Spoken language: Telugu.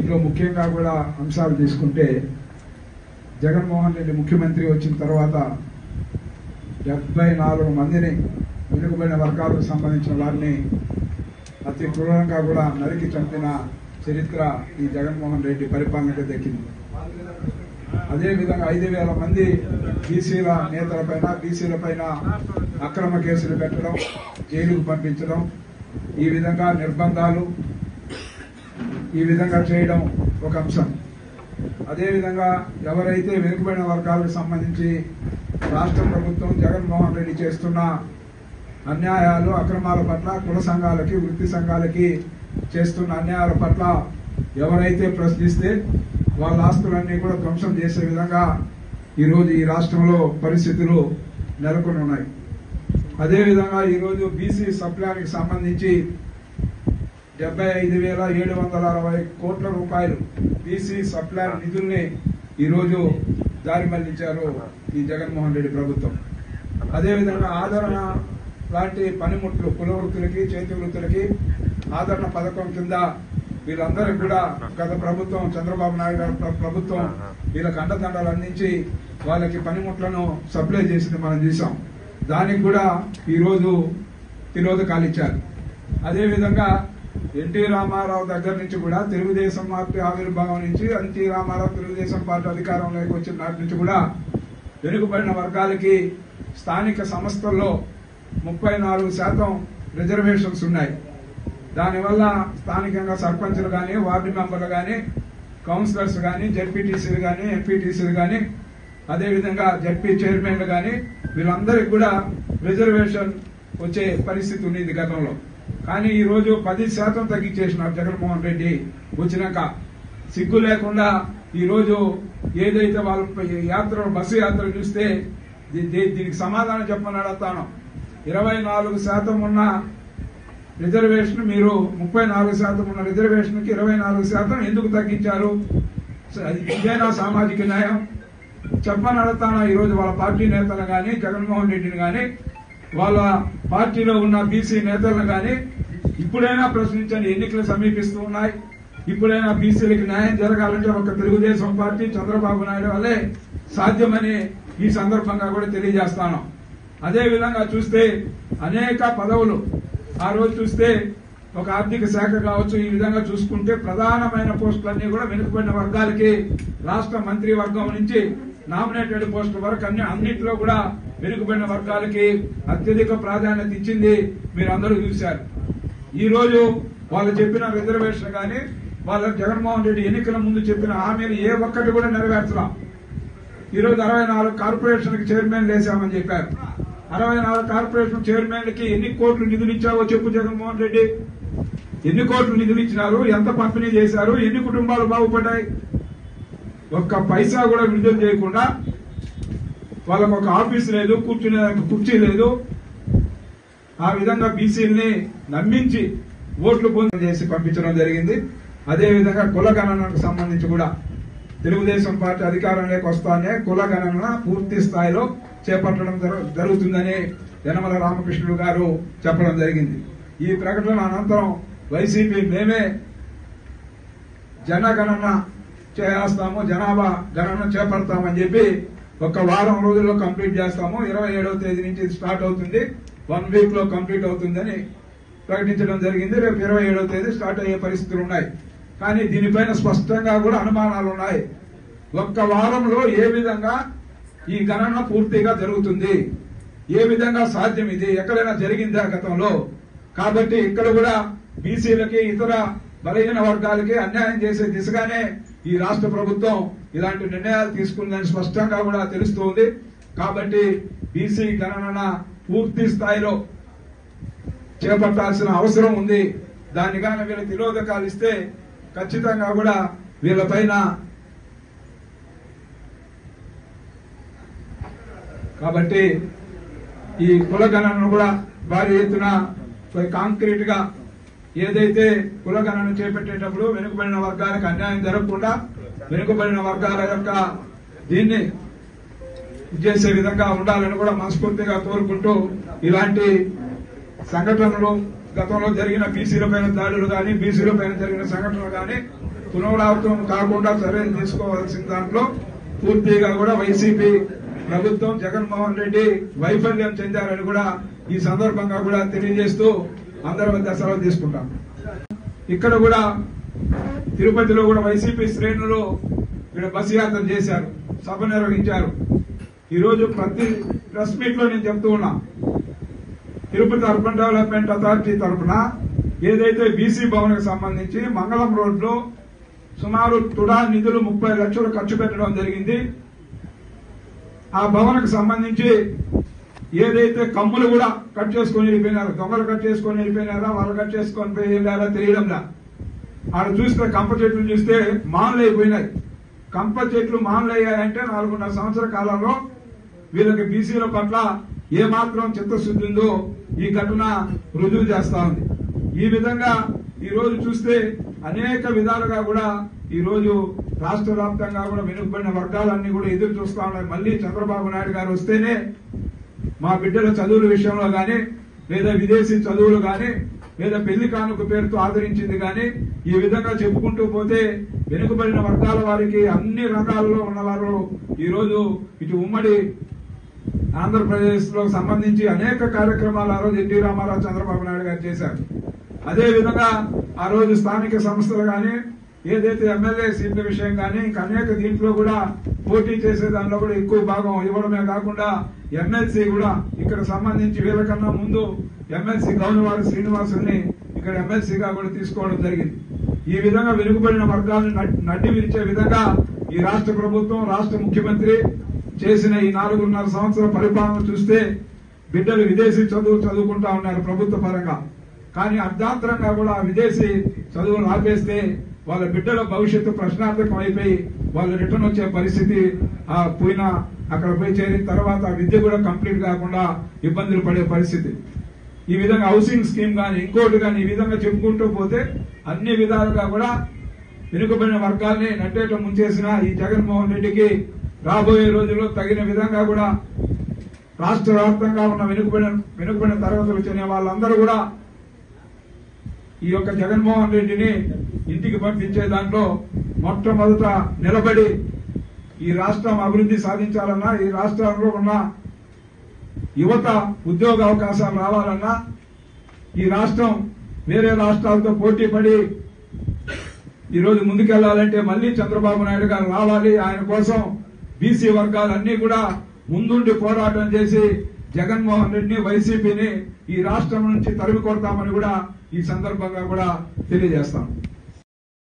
దీంట్లో ముఖ్యంగా కూడా అంశాలు తీసుకుంటే జగన్మోహన్ రెడ్డి ముఖ్యమంత్రి వచ్చిన తర్వాత డెబ్బై నాలుగు మందిని వెనుకబడిన వర్గాలకు సంబంధించిన వారిని అతి క్రూరంగా కూడా నరికి చంపిన చరిత్ర ఈ జగన్మోహన్ రెడ్డి పరిపాలనకు దక్కింది అదేవిధంగా ఐదు వేల మంది బీసీల నేతలపైన బీసీల పైన అక్రమ కేసులు పెట్టడం జైలుకు పంపించడం ఈ విధంగా నిర్బంధాలు ఈ విధంగా చేయడం ఒక అంశం అదేవిధంగా ఎవరైతే వెనుకబడిన వర్గాలకు సంబంధించి రాష్ట్ర ప్రభుత్వం జగన్మోహన్ రెడ్డి చేస్తున్న అన్యాయాలు అక్రమాల పట్ల కుల సంఘాలకి వృత్తి సంఘాలకి చేస్తున్న అన్యాయాల పట్ల ఎవరైతే ప్రశ్నిస్తే వాళ్ళ ఆస్తులన్నీ కూడా ధ్వంసం చేసే విధంగా ఈరోజు ఈ రాష్ట్రంలో పరిస్థితులు నెలకొని ఉన్నాయి అదేవిధంగా ఈరోజు బీసీ సప్లానికి సంబంధించి డెబ్బై ఐదు వేల ఏడు వందల అరవై కోట్ల రూపాయలు బీసీ సప్లై నిధుల్ని ఈరోజు దారి మళ్లించారు ఈ జగన్మోహన్ రెడ్డి ప్రభుత్వం అదేవిధంగా ఆదరణ లాంటి పనిముట్లు కుల వృత్తులకి చేతి వృత్తులకి ఆదరణ పథకం కింద వీళ్ళందరికీ కూడా గత ప్రభుత్వం చంద్రబాబు నాయుడు గారి ప్ర- ప్రభుత్వం వీళ్ళకి అండదండలు అందించి వాళ్ళకి పనిముట్లను సప్లై చేసింది మనం చూసాం దానికి కూడా ఈరోజు తిరోధకాలు ఇచ్చారు అదేవిధంగా ఎన్టీ రామారావు దగ్గర నుంచి కూడా తెలుగుదేశం పార్టీ ఆవిర్భావం నుంచి ఎన్టీ రామారావు తెలుగుదేశం పార్టీ అధికారంలోకి వచ్చిన నాటి నుంచి కూడా వెనుకబడిన వర్గాలకి స్థానిక సంస్థల్లో ముప్పై నాలుగు శాతం రిజర్వేషన్స్ ఉన్నాయి దానివల్ల స్థానికంగా సర్పంచులు కానీ వార్డు మెంబర్లు కానీ కౌన్సిలర్స్ కానీ జడ్పీటీసీలు కానీ ఎంపీటీసీలు కానీ అదేవిధంగా జడ్పీ చైర్మన్లు కానీ వీళ్ళందరికీ కూడా రిజర్వేషన్ వచ్చే పరిస్థితి ఉంది గతంలో కానీ ఈ రోజు పది శాతం తగ్గించేసినారు జగన్మోహన్ రెడ్డి వచ్చినాక సిగ్గు లేకుండా ఈ రోజు ఏదైతే వాళ్ళ యాత్ర బస్సు యాత్ర చూస్తే దీ- దీ- దీనికి సమాధానం చెప్పని అడుగుతాను ఇరవై నాలుగు శాతం ఉన్న రిజర్వేషన్ మీరు ముప్పై నాలుగు శాతం ఉన్న రిజర్వేషన్ కి ఇరవై నాలుగు శాతం ఎందుకు తగ్గించారు స- అది ఇదేనా సామాజిక న్యాయం చెప్పని అడుగుతాను ఈ రోజు వాళ్ళ పార్టీ నేతలు కానీ జగన్మోహన్ రెడ్డిని కానీ వాళ్ళ పార్టీలో ఉన్న బీసీ నేతలను కానీ ఇప్పుడైనా ప్రశ్నించండి ఎన్నికలు సమీపిస్తూ ఉన్నాయి ఇప్పుడైనా బీసీలకు న్యాయం జరగాలంటే ఒక తెలుగుదేశం పార్టీ చంద్రబాబు నాయుడు వల్లే సాధ్యమని ఈ సందర్భంగా కూడా తెలియజేస్తాను అదే విధంగా చూస్తే అనేక పదవులు ఆ రోజు చూస్తే ఒక ఆర్థిక శాఖ కావచ్చు ఈ విధంగా చూసుకుంటే ప్రధానమైన పోస్టులన్నీ కూడా వెనుకబడిన వర్గాలకి రాష్ట్ర మంత్రి వర్గం నుంచి నామినేటెడ్ పోస్టుల వరకు అన్ని అన్నింటిలో కూడా వెనుకబడిన వర్గాలకి అత్యధిక ప్రాధాన్యత ఇచ్చింది మీరు అందరూ చూశారు ఈ రోజు వాళ్ళు చెప్పిన రిజర్వేషన్ కానీ వాళ్ళ జగన్మోహన్ రెడ్డి ఎన్నికల ముందు చెప్పిన హామీలు ఏ ఒక్కటి కూడా నెరవేర్చడం ఈ రోజు అరవై నాలుగు కార్పొరేషన్ కి చైర్మన్ వేశామని చెప్పారు అరవై నాలుగు కార్పొరేషన్ చైర్మన్లకి ఎన్ని కోట్లు నిధులు ఇచ్చావో చెప్పు జగన్మోహన్ రెడ్డి ఎన్ని కోట్లు నిధులు ఇచ్చినారు ఎంత పంపిణీ చేశారు ఎన్ని కుటుంబాలు బాగుపడ్డాయి ఒక్క పైసా కూడా విడుదల చేయకుండా వాళ్ళకు ఒక ఆఫీస్ లేదు కూర్చునే కుర్చీ లేదు ఆ విధంగా బీసీలని నమ్మించి ఓట్లు పొంది చేసి పంపించడం జరిగింది అదే విధంగా కుల గణనకు సంబంధించి కూడా తెలుగుదేశం పార్టీ అధికారంలోకి వస్తానే కుల గణన పూర్తి స్థాయిలో చేపట్టడం జరు- జరుగుతుందని యనమల రామకృష్ణుడు గారు చెప్పడం జరిగింది ఈ ప్రకటన అనంతరం వైసీపీ మేమే జనగణన చేస్తాము జనాభా గణన చేపడతామని చెప్పి ఒక వారం రోజుల్లో కంప్లీట్ చేస్తాము ఇరవై ఏడవ తేదీ నుంచి ఇది స్టార్ట్ అవుతుంది వన్ వీక్ లో కంప్లీట్ అవుతుందని ప్రకటించడం జరిగింది రేపు ఇరవై ఏడవ తేదీ స్టార్ట్ అయ్యే పరిస్థితులు ఉన్నాయి కానీ దీనిపైన స్పష్టంగా కూడా అనుమానాలు ఉన్నాయి ఒక్క వారంలో ఏ విధంగా ఈ గణన పూర్తిగా జరుగుతుంది ఏ విధంగా సాధ్యం ఇది ఎక్కడైనా జరిగిందా గతంలో కాబట్టి ఇక్కడ కూడా బీసీలకి ఇతర బలహీన వర్గాలకి అన్యాయం చేసే దిశగానే ఈ రాష్ట్ర ప్రభుత్వం ఇలాంటి నిర్ణయాలు తీసుకుందని స్పష్టంగా కూడా తెలుస్తోంది కాబట్టి బీసీ గణన పూర్తి స్థాయిలో చేపట్టాల్సిన అవసరం ఉంది దాన్ని కానీ వీళ్ళ తిరోధకాలు ఇస్తే ఖచ్చితంగా కూడా వీళ్ళపైన కాబట్టి ఈ కులగణనను కూడా భారీ ఎత్తున కాంక్రీట్ గా ఏదైతే కులగణన చేపట్టేటప్పుడు వెనుకబడిన వర్గాలకు అన్యాయం జరగకుండా వెనుకబడిన వర్గాల యొక్క దీన్ని చేసే విధంగా ఉండాలని కూడా మనస్ఫూర్తిగా కోరుకుంటూ ఇలాంటి సంఘటనలు గతంలో జరిగిన బీసీల పైన దాడులు కానీ బీసీల పైన జరిగిన సంఘటనలు కానీ పునరావృతం కాకుండా చర్యలు తీసుకోవాల్సిన దాంట్లో పూర్తిగా కూడా వైసీపీ ప్రభుత్వం జగన్మోహన్ రెడ్డి వైఫల్యం చెందారని కూడా ఈ సందర్భంగా కూడా తెలియజేస్తూ అందరి మధ్య సెలవు తీసుకుంటాం ఇక్కడ కూడా తిరుపతిలో కూడా వైసీపీ శ్రేణులు ఇక్కడ బస్ యాత్ర చేశారు సభ నిర్వహించారు ఈ రోజు ప్రతి ప్రెస్ మీట్ లో నేను చెప్తూ ఉన్నా తిరుపతి అర్బన్ డెవలప్మెంట్ అథారిటీ తరఫున ఏదైతే బీసీ భవన్ కి సంబంధించి మంగళం రోడ్ లో సుమారు తుడా నిధులు ముప్పై లక్షలు ఖర్చు పెట్టడం జరిగింది ఆ భవనకు సంబంధించి ఏదైతే కమ్ములు కూడా కట్ చేసుకొని వెళ్ళిపోయినారు దొంగలు కట్ చేసుకొని వెళ్ళిపోయినారా వాళ్ళు కట్ చేసుకొని పోయి వెళ్ళారా తెలియడంలా ఆడ చూస్తే కంప చెట్లు చూస్తే మానులు అయిపోయినాయి కంప చెట్లు మానులు అయ్యాయంటే నాలుగున్నర సంవత్సర కాలంలో వీళ్ళకి బీసీల పట్ల ఏమాత్రం చిత్తశుద్ధి ఉందో ఈ ఘటన రుజువు చేస్తా ఉంది ఈ విధంగా ఈ రోజు చూస్తే అనేక విధాలుగా కూడా ఈ రోజు రాష్ట్ర వ్యాప్తంగా కూడా వెనుకబడిన వర్గాలన్నీ కూడా ఎదురు చూస్తా ఉన్నాయి మళ్ళీ చంద్రబాబు నాయుడు గారు వస్తేనే మా బిడ్డల చదువుల విషయంలో గాని లేదా విదేశీ చదువులు గాని లేదా పెళ్లి కానుక పేరుతో ఆదరించింది గాని ఈ విధంగా చెప్పుకుంటూ పోతే వెనుకబడిన వర్గాల వారికి అన్ని రంగాల్లో ఉన్నవారు ఈ రోజు ఇటు ఉమ్మడి ఆంధ్రప్రదేశ్ లో సంబంధించి అనేక కార్యక్రమాలు ఆ రోజు ఎన్టీ రామారావు చంద్రబాబు నాయుడు గారు చేశారు అదే విధంగా ఆ రోజు స్థానిక సంస్థలు గాని ఏదైతే ఎమ్మెల్యే సీట్ల విషయం కానీ ఇంకా అనేక దీంట్లో కూడా పోటీ చేసే దానిలో కూడా ఎక్కువ భాగం ఇవ్వడమే కాకుండా ఎమ్మెల్సీ కూడా ఇక్కడ సంబంధించి వీళ్ళకన్నా ముందు ఎమ్మెల్సీ గౌనవారి శ్రీనివాసుల్ని ఇక్కడ ఎమ్మెల్సీగా కూడా తీసుకోవడం జరిగింది ఈ విధంగా వెనుకబడిన వర్గాలను నడ్- నడ్డి విరిచే విధంగా ఈ రాష్ట్ర ప్రభుత్వం రాష్ట్ర ముఖ్యమంత్రి చేసిన ఈ నాలుగున్నర సంవత్సరాల పరిపాలన చూస్తే బిడ్డలు విదేశీ చదువు చదువుకుంటా ఉన్నారు ప్రభుత్వ పరంగా కానీ అర్ధాంతరంగా కూడా ఆ విదేశీ చదువులు ఆపేస్తే వాళ్ళ బిడ్డల భవిష్యత్తు ప్రశ్నార్థకం అయిపోయి వాళ్ళు రిటర్న్ వచ్చే పరిస్థితి ఆ పోయిన అక్కడ పోయి చేరిన తర్వాత ఆ విద్య కూడా కంప్లీట్ కాకుండా ఇబ్బందులు పడే పరిస్థితి ఈ విధంగా హౌసింగ్ స్కీమ్ కానీ ఇంకోటి కానీ ఈ విధంగా చెప్పుకుంటూ పోతే అన్ని విధాలుగా కూడా వెనుకబడిన వర్గాల్ని నట్టేట ముంచేసిన ఈ జగన్మోహన్ రెడ్డికి రాబోయే రోజుల్లో తగిన విధంగా కూడా రాష్ట్ర వ్యాప్తంగా ఉన్న వెనుకబడిన వెనుకబడిన తరగతులు చెందిన వాళ్ళందరూ కూడా ఈ యొక్క జగన్మోహన్ రెడ్డిని ఇంటికి పంపించే దాంట్లో మొట్టమొదట నిలబడి ఈ రాష్ట్రం అభివృద్ధి సాధించాలన్నా ఈ రాష్ట్రంలో ఉన్న యువత ఉద్యోగ అవకాశాలు రావాలన్నా ఈ రాష్ట్రం వేరే రాష్ట్రాలతో పోటీ పడి ఈరోజు ముందుకెళ్లాలంటే మళ్ళీ చంద్రబాబు నాయుడు గారు రావాలి ఆయన కోసం బీసీ వర్గాలన్నీ కూడా ముందుండి పోరాటం చేసి జగన్మోహన్ రెడ్డిని వైసీపీని ఈ రాష్ట్రం నుంచి తరిమి కొడతామని కూడా ఈ సందర్భంగా కూడా తెలియజేస్తాం